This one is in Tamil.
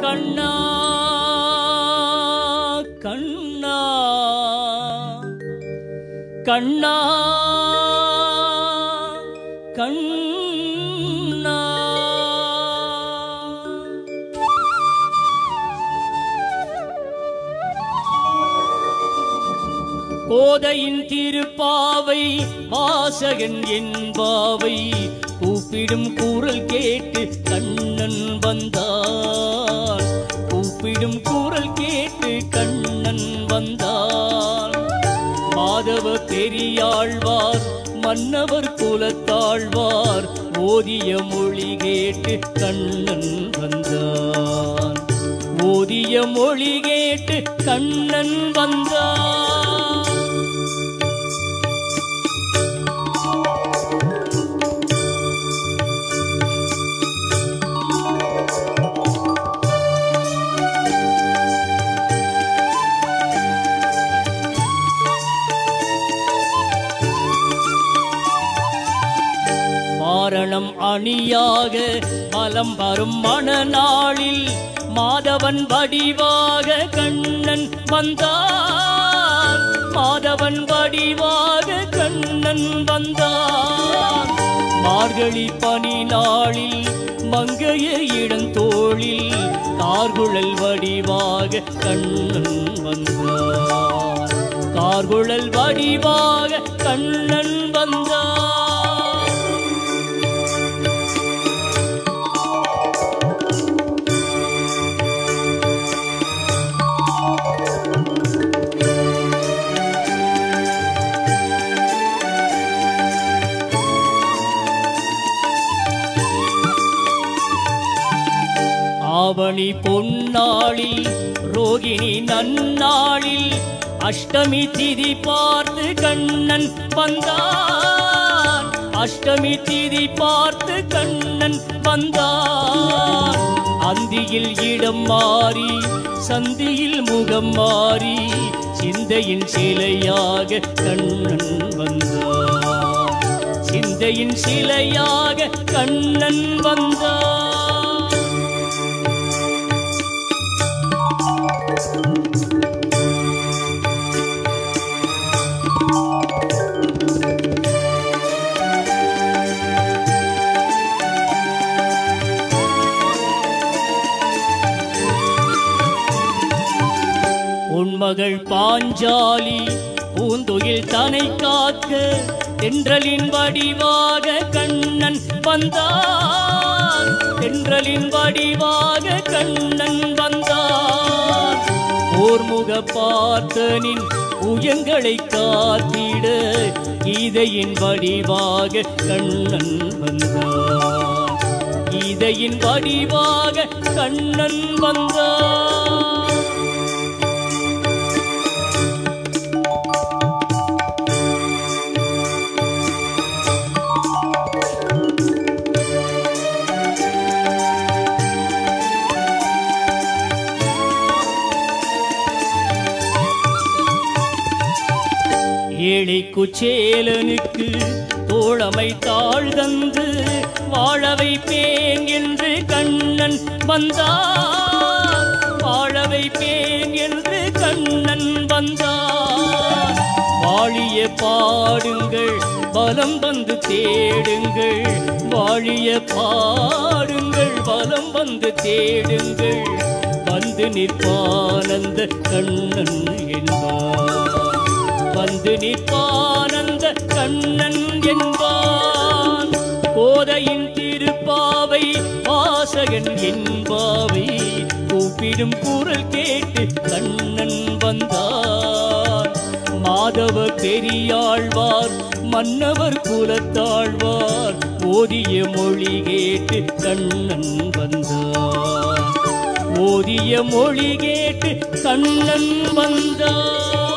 கண்ணா கண்ணா கண்ணா கண்ணா கோதையின் திருப்பாவை வாசகன் என்பாவை கூப்பிடும் குரல் கேட்டு கண்ணன் வந்தான் கூப்பிடும் குரல் கேட்டு கண்ணன் வந்தான் மாதவ பெரியாழ்வார் மன்னவர் குலத்தாழ்வார் ஓதிய மொழி கேட்டு கண்ணன் வந்தான் ஓதிய மொழி கேட்டு கண்ணன் வந்தான் மாரணம் அணியாக மலம் வரும் மணநாளில் மாதவன் வடிவாக கண்ணன் வந்தான் மாதவன் வடிவாக கண்ணன் வந்தான் மார்கழி பனி நாளில் மங்கைய இடந்தோளில் கார்குழல் வடிவாக கண்ணன் வந்தான் கார்குழல் வடிவாக கண்ணன் வந்தான் ஆவணி பொன்னாளில் ரோகிணி நன்னாளில் அஷ்டமி திதி பார்த்து கண்ணன் வந்தான் அஷ்டமி திதி பார்த்து கண்ணன் வந்தான் அந்தியில் இடம் மாறி சந்தியில் முகம் மாறி சிந்தையின் சிலையாக கண்ணன் வந்தான் சிந்தையின் சிலையாக கண்ணன் வந்தான் உன்மகள் பாஞ்சாலி பூந்துயில் தனை காக்க தென்றலின் வடிவாக கண்ணன் வந்தான் தென்றலின் வடிவாக கண்ணன் வந்தான் ஓர்முக பார்த்தனின் உயங்களை காத்திட கீதையின் வடிவாக கண்ணன் வந்தான் கீதையின் வடிவாக கண்ணன் வந்தான் ஏழை குச்சேலனுக்கு தோழமை தாழ்தந்து வாழ வைப்பேன் என்று கண்ணன் வந்தான் வாழ வைப்பேன் என்று கண்ணன் வந்தான் வாழிய பாடுங்கள் பலம் வந்து தேடுங்கள் வாழிய பாடுங்கள் பலம் வந்து தேடுங்கள் வந்து நிற்பானந்த கண்ணன் என்பார் வந்து நிற்பானந்த கண்ணன் என்பான் கோதையின் திருப்பாவை வாசகன் என்பாவை கூப்பிடும் குரல் கேட்டு கண்ணன் வந்தான் மாதவ பெரியாழ்வார் மன்னவர் குலத்தாழ்வார் ஓதிய மொழி கேட்டு கண்ணன் வந்தான் ஓதிய மொழி கேட்டு கண்ணன் வந்தான்